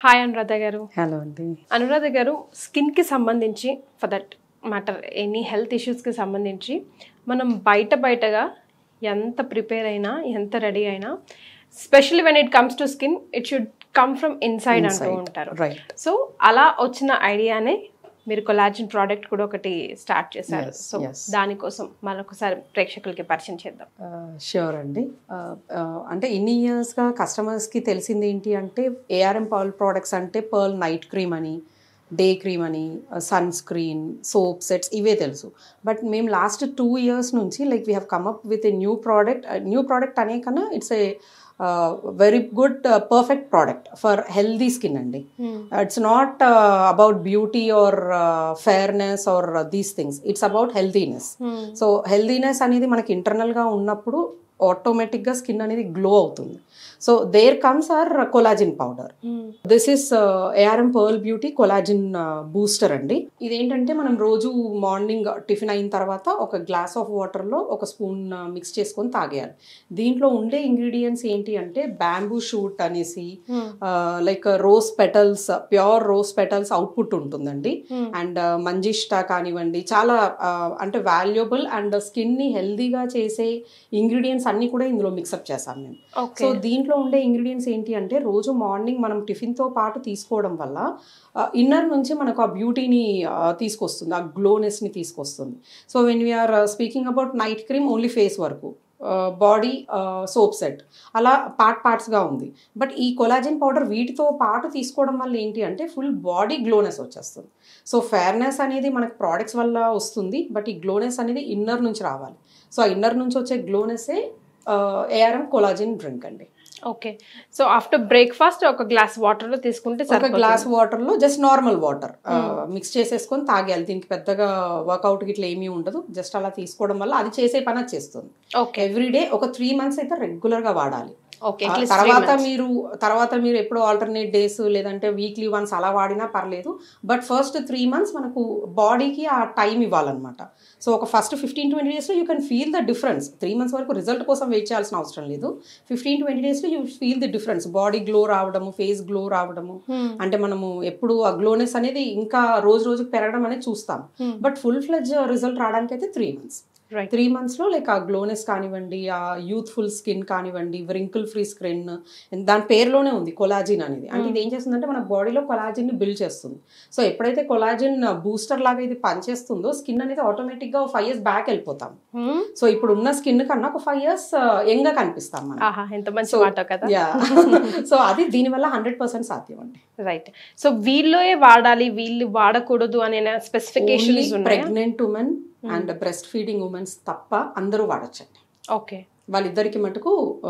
Hi Anuradha గారు hello అండి అనురాధ గారు స్కిన్కి సంబంధించి for that matter any health ఇష్యూస్కి సంబంధించి మనం బయట బయటగా ఎంత ప్రిపేర్ అయినా ఎంత రెడీ అయినా specially when it comes to skin it should come from inside అంటూ ఉంటారు రైట్ సో అలా వచ్చిన ఐడియానే మీరు కొలాజిన్ ప్రోడక్ట్ కూడా ఒకటి స్టార్ట్ చేశారు Yes, సో yes. దానికోసం మరొకసారి ప్రేక్షకులకి పరిచయం చేద్దాం ష్యూర్ అండి Uh, uh, అంటే ఇన్ని ఇయర్స్గా కస్టమర్స్కి తెలిసింది ఏంటి అంటే ఏఆర్ఎం పర్ల్ ప్రోడక్ట్స్ అంటే పర్ల్ నైట్ క్రీమ్ అని డే క్రీమ్ అని సన్ స్క్రీన్ సోప్ సెట్స్ ఇవే తెలుసు బట్ మేము లాస్ట్ టూ ఇయర్స్ నుంచి like we have come up with a new product new product అనే కన్నా it's a very good perfect product for healthy skin అండి it's not about beauty or fairness or these things it's about healthiness so healthiness అనేది మనకి ఇంటర్నల్గా ఉన్నప్పుడు ఆటోమేటిక్గా skin అనేది glow అవుతుంది so there comes our collagen powder this is A R M pearl beauty collagen booster అండి ఇదేంటంటే మనం రోజు మార్నింగ్ టిఫిన్ అయిన తర్వాత ఒక గ్లాస్ ఆఫ్ వాటర్లో ఒక స్పూన్ మిక్స్ చేసుకొని తాగేయాలి దీంట్లో ఉండే ఇంగ్రీడియంట్స్ ఏంటి అంటే బ్యాంబూ షూట్ అనేసి like rose petals pure rose petals output ఉంటుందండి అండ్ మంజిష్టా కానివ్వండి చాలా uh, అంటే వాల్యుబుల్ అండ్ స్కిన్ని హెల్దీగా చేసే ఇంగ్రీడియంట్స్ అన్నీ కూడా ఇందులో మిక్సప్ చేసాం మేము సో ఓకే దీంట్లో ఉండే ఇంగ్రీడియంట్స్ ఏంటి అంటే రోజు మార్నింగ్ మనం టిఫిన్తో పాటు తీసుకోవడం వల్ల ఇన్నర్ నుంచి మనకు ఆ బ్యూటీని తీసుకొస్తుంది ఆ గ్లోనెస్ని తీసుకొస్తుంది so when we are speaking about night cream only face వరకు బాడీ సోప్ సెట్ అలా పార్ట్ పార్ట్స్గా ఉంది బట్ ఈ కొలాజిన్ పౌడర్ వీటితో పాటు తీసుకోవడం వల్ల ఏంటి అంటే ఫుల్ బాడీ గ్లోనెస్ వచ్చేస్తుంది సో ఫేర్నెస్ అనేది మనకు ప్రోడక్ట్స్ వల్ల వస్తుంది బట్ ఈ గ్లోనెస్ అనేది ఇన్నర్ నుంచి రావాలి సో ఆ ఇన్నర్ నుంచి వచ్చే గ్లోనెస్సే ఏఆర్ఎం కొలాజిన్ డ్రింక్ అండి ఓకే సో ఆఫ్టర్ బ్రేక్ఫాస్ట్ ఒక గ్లాస్ వాటర్ లో తీసుకుంటే ఒక సరిపోతుంది. గ్లాస్ వాటర్ లో జస్ట్ నార్మల్ వాటర్ మిక్స్ చేసేసుకొని తాగేయాలి దీనికి పెద్దగా వర్కౌట్ ఇట్లా ఏమీ ఉండదు జస్ట్ అలా తీసుకోవడం వల్ల అది చేసే పని అది చేస్తుంది ఓకే ఎవ్రీడే ఒక త్రీ మంత్స్ అయితే రెగ్యులర్ గా వాడాలి ఓకే ఆ at least తర్వాత three months. మీరు తర్వాత మీరు ఎప్పుడు ఆల్టర్నేట్ డేస్ లేదంటే వీక్లీ వన్స్ అలా వాడినా పర్లేదు బట్ ఫస్ట్ త్రీ మంత్స్ మనకు బాడీకి ఆ టైం ఇవ్వాలన్నమాట సో ఒక ఫస్ట్ ఫిఫ్టీన్ ట్వంటీ డేస్లో you can feel the difference three months వరకు రిజల్ట్ కోసం వెయిట్ చేయాల్సిన అవసరం లేదు ఫిఫ్టీన్ ట్వంటీ డేస్లో you feel the difference body glow రావడము ఫేస్ గ్లో రావడము Hmm. అంటే మనము ఎప్పుడు ఆ గ్లోనెస్ అనేది ఇంకా రోజు రోజుకు పెరగడం అనేది చూస్తాం Hmm. But full fledge result రావడానికి అయితే త్రీ మంత్స్ Right. త్రీ మంత్స్లో లైక్ ఆ గ్లోనెస్ కానివ్వండి ఆ యూత్ఫుల్ స్కిన్ కానివ్వండి వ్రింకిల్ ఫ్రీ స్కిన్ దాని పేరులోనే ఉంది కొలాజిన్ అనేది అంటే ఇది ఏం చేస్తుందంటే మన బాడీలో కొలాజిన్ ని బిల్డ్ చేస్తుంది సో ఎప్పుడైతే కొలాజిన్ బూస్టర్ లాగా ఇది పనిచేస్తుందో స్కిన్ అనేది ఆటోమేటిక్గా ఫైవ్ ఇయర్స్ బ్యాక్ వెళ్ళిపోతాం Hmm. సో ఇప్పుడు ఉన్న స్కిన్ కన్నా ఒక ఫైవ్ ఇయర్స్ యంగ్ గా కనిపిస్తాం మనం ఆహా ఎంత మంచి So, మాట కదా యా సో అది దీనివల్ల హండ్రెడ్ పర్సెంట్ సాధ్యం అండి రైట్ సో వీళ్ళే వాడాలి వీళ్ళు వాడకూడదు అనే స్పెసిఫికేషన్స్ ఉన్నాయా pregnant women and breast feeding womens తప్ప అందరూ వాడచ్చండి ఓకే వాళ్ళిద్దరికి మటుకు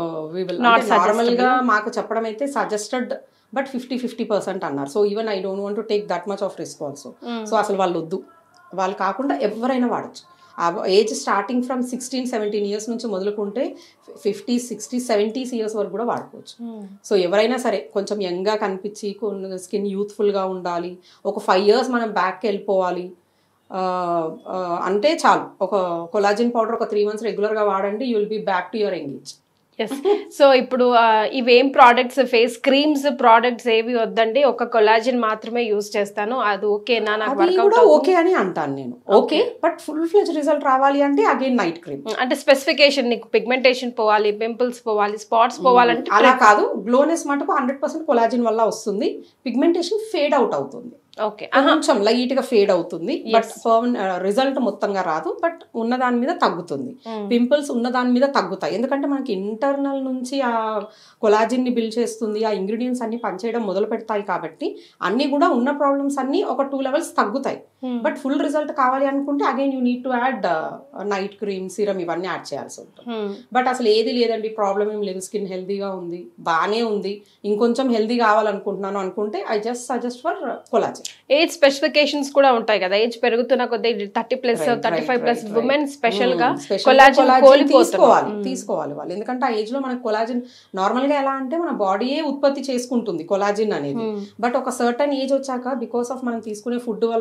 Not నార్మల్ గా మాకు చెప్పడం అయితే suggested but fifty fifty percent అన్నారు so even I don't want to take that much of risk also so అసలు వాళ్ళు వద్దు వాళ్ళు కాకుండా ఎవరైనా వాడచ్చు ఆ age starting from sixteen seventeen years నుంచి మొదలుకుంటే ఫిఫ్టీ సిక్స్టీ సెవెంటీస్ ఇయర్స్ వరకు కూడా వాడుకోవచ్చు సో ఎవరైనా సరే కొంచెం యంగ్గా కనిపించి కొన్ని స్కిన్ యూత్ఫుల్గా ఉండాలి ఒక ఫైవ్ ఇయర్స్ మనం బ్యాక్కి వెళ్ళిపోవాలి ఆ, ఆ, అంటే చాలు ఒక కొలాజిన్ పౌడర్ ఒక త్రీ మంత్స్ రెగ్యులర్గా వాడండి you will be back to your engage yes so ఇప్పుడు ఆ, ఇవేం ప్రోడక్ట్స్ ఫేస్ క్రీమ్స్ ప్రోడక్ట్స్ ఏవి వద్దండి ఒక కొలాజిన్ మాత్రమే యూజ్ చేస్తాను అది ఓకేనా నాకు అది వర్కౌట్ కూడా ఓకే అని అంటాను నేను okay but full fledge result రావాలి అంటే అగైన్ నైట్ క్రీమ్ అంటే స్పెసిఫికేషన్ నీకు పిగ్మెంటేషన్ పోవాలి పింపుల్స్ పోవాలి స్పాట్స్ పోవాలంటే అలా కాదు గ్లోనెస్ మటుకు హండ్రెడ్ పర్సెంట్ కొలాజిన్ వల్ల వస్తుంది పిగ్మెంటేషన్ ఫేడ్ అవుట్ అవుతుంది ఓకే కొంచెం లైట్ గా ఫేడ్ అవుతుంది బట్ రిజల్ట్ మొత్తంగా రాదు బట్ ఉన్న దాని మీద తగ్గుతుంది పింపుల్స్ ఉన్న దాని మీద తగ్గుతాయి ఎందుకంటే మనకి ఇంటర్నల్ నుంచి ఆ కొలాజిన్ ని బిల్డ్ చేస్తుంది ఆ ఇంగ్రీడియంట్స్ అన్ని పనిచేయడం మొదలు పెడతాయి కాబట్టి అన్ని కూడా ఉన్న ప్రాబ్లమ్స్ అన్ని ఒక టూ లెవెల్స్ తగ్గుతాయి బట్ ఫుల్ రిజల్ట్ కావాలి అనుకుంటే again you need to add night cream serum ఇవన్నీ యాడ్ చేయాల్సి ఉంటుంది బట్ అసలు ఏది లేదండి ప్రాబ్లం ఏం లేదు స్కిన్ హెల్దీగా ఉంది బాగానే ఉంది ఇంకొంచెం హెల్దీ కావాలనుకుంటున్నాను అనుకుంటే I just suggest for collagen age specifications కూడా ఉంటాయి కదా ఏజ్ పెరుగుతున్న కొద్ది thirty plus Right, thirty right, five plus right, right. Women special గా Mm, special గా కొలాజిన్ collagen కోల్పోతున్నారు తీసుకోవాలి తీసుకోవాలి వాళ్ళు ఎందుకంటే ఆ ఏజ్ లో మనకు కొలాజిన్ నార్మల్ గా ఎలా అంటే మన బాడీయే ఉత్పత్తి చేసుకుంటుంది కొలాజిన్ అనేది బట్ ఒక సర్టన్ ఏజ్ వచ్చాక బికాస్ ఆఫ్ మనం తీసుకునే ఫుడ్ వల్ల వీటి వల్ల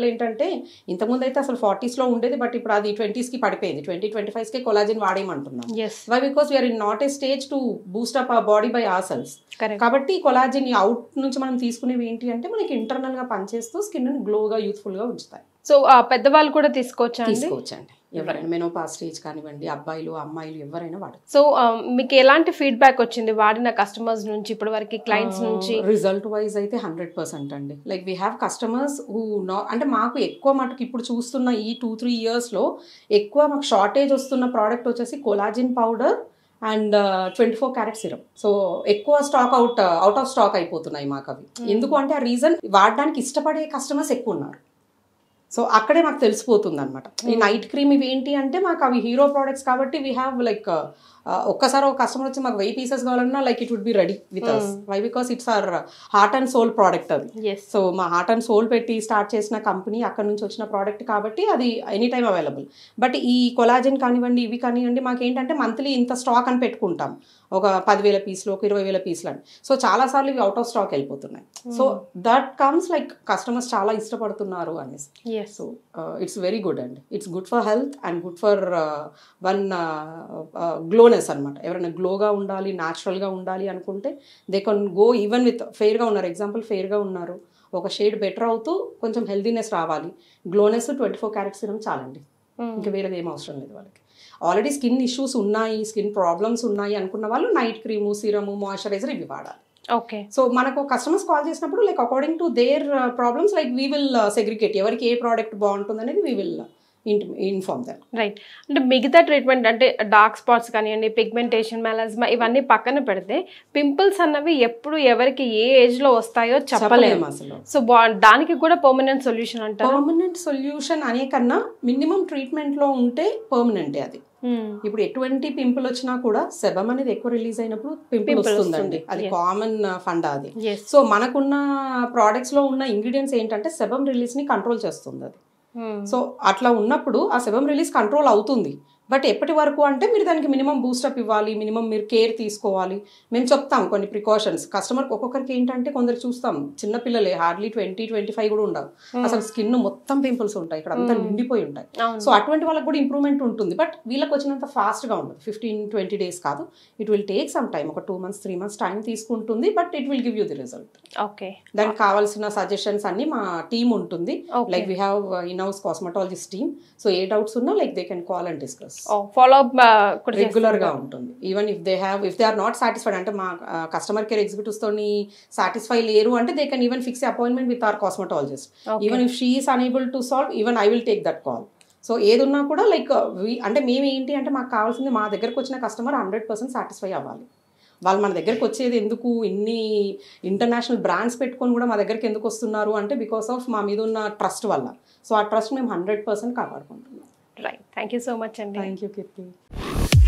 ఏంటంటే ఇంతకుముందు అయితే అసలు ఫార్టీస్లో ఉండేది బట్ ఇప్పుడు అది ట్వంటీస్కి పడిపోయింది ట్వంటీ ట్వంటీ ఫైవ్స్కి కొలాజిన్ వాడేయమంటున్నాం yes why because we are in not a stage to boost up a body by our cells correct కాబట్టి కొలాజిన్ అవుట్ నుంచి మనం తీసుకునేవి ఏంటి అంటే మనకి ఇంటర్నల్ గా పనిచేస్తూ స్కిన్ గ్లోగా యూత్ఫుల్ గా ఉంచుతాయి సో పెద్దవాళ్ళు కూడా తీసుకోవచ్చా అండి తీసుకోవచ్చండి ఎవరైనా మెనోపా స్టేజ్ కానివ్వండి అబ్బాయిలు అమ్మాయిలు ఎవరైనా వాడచ్చు సో మీకు ఎలాంటి ఫీడ్బ్యాక్ వచ్చింది వాడిన కస్టమర్స్ నుంచి ఇప్పటి వరకు క్లయింట్స్ నుంచి రిజల్ట్ వైజ్ అయితే హండ్రెడ్ పర్సెంట్ అండి like we have customers who నా అంటే మాకు ఎక్కువ మటుకు ఇప్పుడు చూస్తున్న ఈ టూ త్రీ ఇయర్స్లో ఎక్కువ మాకు షార్టేజ్ వస్తున్న ప్రోడక్ట్ వచ్చేసి collagen powder and twenty four carat syrup so ఎక్కువ stock out out of stock అయిపోతున్నాయి మాకు అవి ఎందుకు అంటే ఆ రీజన్ వాడడానికి ఇష్టపడే కస్టమర్స్ ఎక్కువ ఉన్నారు సో అక్కడే మాకు తెలిసిపోతుంది అనమాట ఈ నైట్ క్రీమ్ ఇవి ఏంటి అంటే మాకు అవి హీరో ప్రోడక్ట్స్ కాబట్టి వీ హ్యావ్ లైక్ ఒక్కసారి ఒక కస్టమర్ వచ్చి మాకు వెయ్యి పీసెస్ కావాలన్నా like it would be ready with us why because it's our heart and soul product అది ఎస్ సో మా హార్ట్ అండ్ సోల్ పెట్టి స్టార్ట్ చేసిన కంపెనీ అక్కడ నుంచి వచ్చిన ప్రోడక్ట్ కాబట్టి అది ఎనీ టైం అవైలబుల్ బట్ ఈ కొలాజన్ కానివ్వండి ఇవి కానివ్వండి మాకు ఏంటంటే మంత్లీ ఇంత స్టాక్ అని పెట్టుకుంటాం ఒక పదివేల పీసులు ఒక ఇరవై వేల పీసులు అని సో చాలాసార్లు ఇవి అవుట్ ఆఫ్ స్టాక్ వెళ్ళిపోతున్నాయి so that comes like customers చాలా ఇష్టపడుతున్నారు అనేసి yes so it's very good అండి it's good for health and good for one glowness అనమాట ఎవరైనా గ్లోగా ఉండాలి న్యాచురల్గా ఉండాలి అనుకుంటే they can go even with ఫెయిర్గా ఉన్నారు ఎగ్జాంపుల్ ఫెయిర్గా ఉన్నారు ఒక షేడ్ బెటర్ అవుతూ కొంచెం హెల్దీనెస్ రావాలి glowness twenty four carats serum చాలండి ఇంకా వేరేది ఏం అవసరం లేదు వాళ్ళకి ఆల్రెడీ స్కిన్ ఇష్యూస్ ఉన్నాయి స్కిన్ ప్రాబ్లమ్స్ ఉన్నాయి అనుకున్న వాళ్ళు నైట్ క్రీము సిరము మాయిశ్చరైజర్ ఇవి వాడాలి ఓకే సో మనకు కస్టమర్స్ కాల్ చేసినప్పుడు like according to their problems like we will segregate ఎవరికి ఏ ప్రోడక్ట్ బాగుంటుంది అనేది we will inform them right అంటే మిగతా ట్రీట్మెంట్ అంటే డార్క్ స్పాట్స్ కానివ్వండి పిగ్మెంటేషన్ మెలాజ్మా ఇవన్నీ పక్కన పెడితే పింపుల్స్ అన్నవి ఎప్పుడు ఎవరికి ఏ ఏజ్ లో వస్తాయో చెప్పలేము అసలు సో దానికి కూడా పర్మనెంట్ సొల్యూషన్ అంటారు పర్మనెంట్ సొల్యూషన్ అనే కన్నా మినిమం ట్రీట్మెంట్ లో ఉంటే పర్మనెంటే అది ఇప్పుడు ఎటువంటి పింపుల్ వచ్చినా కూడా సెబమ్ అనేది ఎక్కువ రిలీజ్ అయినప్పుడు పింపుల్ Pimple వస్తుందండి వస్తుంది. అది Yes. కామన్ ఫండ్ అది ఎస్ సో మనకున్న ప్రోడక్ట్స్ లో ఉన్న ఇంగ్రీడియంట్స్ ఏంటంటే సెబమ్ రిలీజ్ ని కంట్రోల్ చేస్తుంది అది సో అట్లా ఉన్నప్పుడు ఆ సెబమ్ రిలీజ్ కంట్రోల్ అవుతుంది బట్ ఎప్పటి వరకు అంటే మీరు దానికి మినిమం బూస్టప్ ఇవ్వాలి మినిమం మీరు కేర్ తీసుకోవాలి మేము చెప్తాం కొన్ని ప్రికాషన్స్ కస్టమర్కి ఒక్కొక్కరికి ఏంటంటే కొందరు చూస్తాం చిన్నపిల్లలే హార్డ్లీ ట్వంటీ ట్వంటీ ఫైవ్ కూడా ఉండవు అసలు స్కిన్ మొత్తం పింపుల్స్ ఉంటాయి ఇక్కడ అంతా నిండిపోయి ఉంటాయి అవును సో అటువంటి వాళ్ళకి కూడా ఇంప్రూవ్మెంట్ ఉంటుంది బట్ వీళ్ళకి వచ్చినంత ఫాస్ట్గా ఉండదు ఫిఫ్టీన్ ట్వంటీ డేస్ కాదు it will take some time ఒక two months three months time తీసుకుంటుంది but it will give you the result okay దానికి కావాల్సిన సజెషన్స్ అన్ని మా టీమ్ ఉంటుంది Okay. Like we have in house cosmetologist team so ఏ doubts ఉన్నా like they can call and discuss follow up కూడా regular గా ఉంటుంది even if they have if they are not satisfied అంటే మా కస్టమర్ కేర్ ఎగ్జిక్యూటివ్స్ తోని satisfy లేరు అంటే they can even fix appointment with our cosmetologist Okay. Even if she is unable to solve even I will take that call so ఏది ఉన్నా కూడా like అంటే మేము ఏంటి అంటే మాకు కావాల్సింది మా దగ్గరకు వచ్చిన కస్టమర్ హండ్రెడ్ పర్సెంట్ సాటిస్ఫై అవ్వాలి వాళ్ళు మన దగ్గరకు వచ్చేది ఎందుకు ఇన్ని ఇంటర్నేషనల్ బ్రాండ్స్ పెట్టుకొని కూడా మా దగ్గరికి ఎందుకు వస్తున్నారు అంటే బికాస్ ఆఫ్ మా మీద ఉన్న ట్రస్ట్ వల్ల సో ఆ ట్రస్ట్ మేము హండ్రెడ్ పర్సెంట్ కాపాడుకుంటున్నాం right thank you so much అండి థ్యాంక్ యూ కీర్తి